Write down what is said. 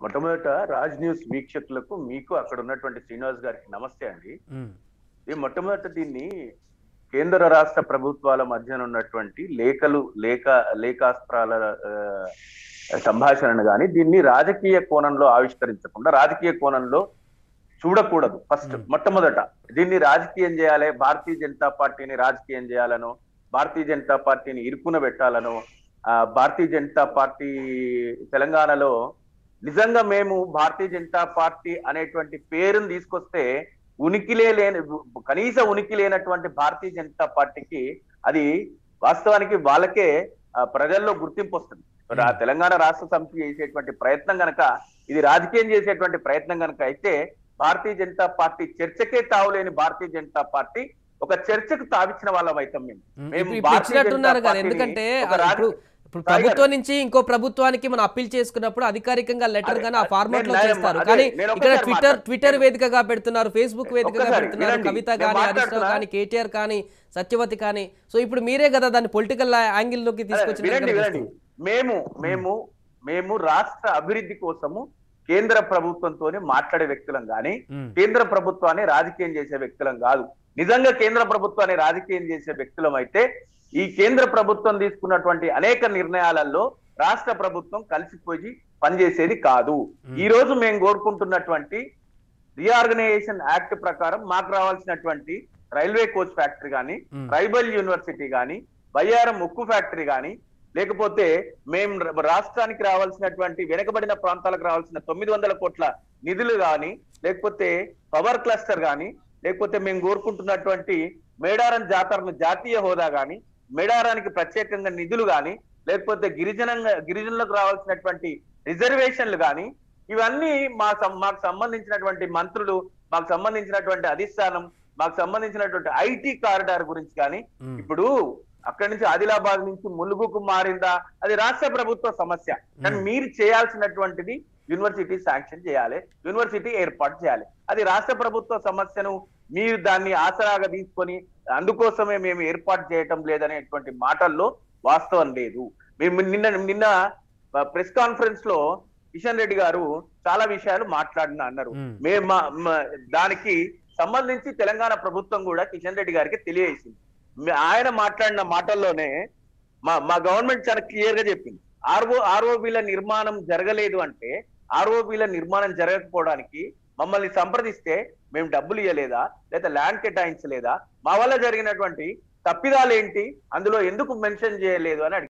మొట్టమొదట రాజ్ న్యూస్ వీక్షకులకు మీకు అక్కడ ఉన్నటువంటి శ్రీనివాస్ గారికి నమస్తే అండి ఉమ్, ఈ మొట్టమొదట దీన్ని కేంద్ర రాష్ట్ర ప్రభుత్వాల మధ్యన ఉన్నటువంటి లేఖలు లేఖ లేఖాస్త్రాల ఆ, సంభాషణను కానీ దీన్ని రాజకీయ కోణంలో ఆవిష్కరించకుండా రాజకీయ కోణంలో చూడకూడదు ఫస్ట్ Hmm. మొట్టమొదట దీన్ని రాజకీయం చేయాలి భారతీయ జనతా పార్టీని రాజకీయం చేయాలనో భారతీయ జనతా పార్టీని ఇరుకున పెట్టాలనో ఆ, భారతీయ జనతా పార్టీ తెలంగాణలో నిజంగా మేము భారతీయ జనతా పార్టీ అనేటువంటి పేరును తీసుకొస్తే ఉనికిలే లేని కనీస ఉనికి లేనటువంటి భారతీయ జనతా పార్టీకి అది వాస్తవానికి వాళ్ళకే ఆ, ప్రజల్లో గుర్తింపు వస్తుంది రా- తెలంగాణ రాష్ట్ర సమితి చేసేటువంటి ప్రయత్నం గనక ఇది రాజకీయం చేసేటువంటి ప్రయత్నం గనక అయితే భారతీయ జనతా పార్టీ చర్చకే తావులేని భారతీయ జనతా పార్టీ ఒక చర్చకు తావిచ్చిన వాళ్ళం అవుతాం మేము ఉమ్, మేము ఇప్పుడు ఇప్పుడు భారతీయ ఇచ్చినట్టున్నారు జనతా కదా పార్టీని ఎందుకంటే ఒక ఆ, రాజ- ఇప్పుడు ఇప్పుడు సాయి గారు. ప్రభుత్వం నుంచి ఇంకో ప్రభుత్వానికి మనం అప్పీల్ చేసుకున్నప్పుడు అధికారికంగా లెటర్ అదే, గానీ ఆ అదే, ఫార్మాట్ లో నేను- చేస్తారు అదే, కానీ నేను ఇక్కడ ఒక్కసారి ట్విట్టర్ మాట్లాడు- ట్విట్టర్ నేను- వేదికగా పెడుతున్నారు ఫేస్బుక్ వేదికగా ఒక్కసారి పెడుతున్నారు వినండి. కవిత నేను కానీ హరీష్ రావు మాట్లాడుతున్నా. కానీ కేటీఆర్ కానీ సత్యవతి కానీ సో ఇప్పుడు మీరే కదా దాన్ని పొలిటికల్ యాంగిల్ లోకి అదే, వినండి వినండి తీసుకొచ్చిన మేము మేము మేము రాష్ట్ర అభివృద్ధి కోసము కేంద్ర ప్రభుత్వంతోనే మాట్లాడే వ్యక్తులం కానీ కేంద్ర ప్రభుత్వాన్ని రాజకీయం చేసే వ్యక్తులం కాదు నిజంగా కేంద్ర ప్రభుత్వాన్ని రాజకీయం చేసే వ్యక్తులం అయితే ఈ కేంద్ర ప్రభుత్వం తీసుకున్నటువంటి అనేక నిర్ణయాలలో రాష్ట్ర ప్రభుత్వం కలిసిపోయి పనిచేసేది కాదు Hmm. ఈ రోజు మేము కోరుకుంటున్నటువంటి రీఆర్గనైజేషన్ యాక్ట్ ప్రకారం మాకు రావాల్సినటువంటి రైల్వే కోచ్ ఫ్యాక్టరీ కానీ Hmm. ట్రైబల్ యూనివర్సిటీ కానీ బయ్యారం ఉక్కు ఫ్యాక్టరీ కానీ లేకపోతే మేము ర- రాష్ట్రానికి రావాల్సినటువంటి వెనుకబడిన ప్రాంతాలకు రావాల్సిన తొమ్మిది వందల కోట్ల నిధులు కానీ లేకపోతే పవర్ క్లస్టర్ కానీ లేకపోతే మేము కోరుకుంటున్నటువంటి మేడారం జాతరను జాతీయ హోదా కానీ మేడారానికి ప్రత్యేకంగా నిధులు కానీ లేకపోతే గిరిజనంగా గిరిజనులకు రావాల్సినటువంటి రిజర్వేషన్లు కానీ ఇవన్నీ మా సం- మాకు సంబంధించినటువంటి మంత్రులు మాకు సంబంధించినటువంటి అధిష్టానం మాకు సంబంధించినటువంటి ఐటీ కారిడార్ గురించి కానీ ఇప్పుడు అక్కడి నుంచి ఆదిలాబాద్ నుంచి ములుగుకు మారిందా అది రాష్ట్ర ప్రభుత్వ సమస్య కానీ Hmm. మీరు చేయాల్సినటువంటిది యూనివర్సిటీ శాంక్షన్ చేయాలి యూనివర్సిటీ ఏర్పాటు చేయాలి అది రాష్ట్ర ప్రభుత్వ సమస్యను మీరు దాన్ని ఆసరాగా తీసుకొని అందుకోసమే మేము ఏర్పాటు చేయటం లేదనేటువంటి మాటల్లో వాస్తవం లేదు మేము నిన్న నిన్న ప్రెస్ కాన్ఫరెన్స్ లో కిషన్ రెడ్డి గారు చాలా విషయాలు మాట్లాడిన అన్నారు Hmm. మేము మా- మా- దానికి సంబంధించి తెలంగాణ ప్రభుత్వం కూడా కిషన్ రెడ్డి గారికి తెలియజేసింది మే- ఆయన మాట్లాడిన మాటల్లోనే మా మా గవర్నమెంట్ చాలా క్లియర్ గా చెప్పింది ఆర్ఓ ఆర్ఓబిల నిర్మాణం జరగలేదు అంటే ఆర్ఓబిల నిర్మాణం జరగకపోవడానికి మమ్మల్ని సంప్రదిస్తే మేము డబ్బులు ఇవ్వలేదా లేదా ల్యాండ్ కేటాయించలేదా మా వల్ల జరిగినటువంటి తప్పిదాలు ఏంటి అందులో ఎందుకు మెన్షన్ చేయలేదు అని అడిగారు.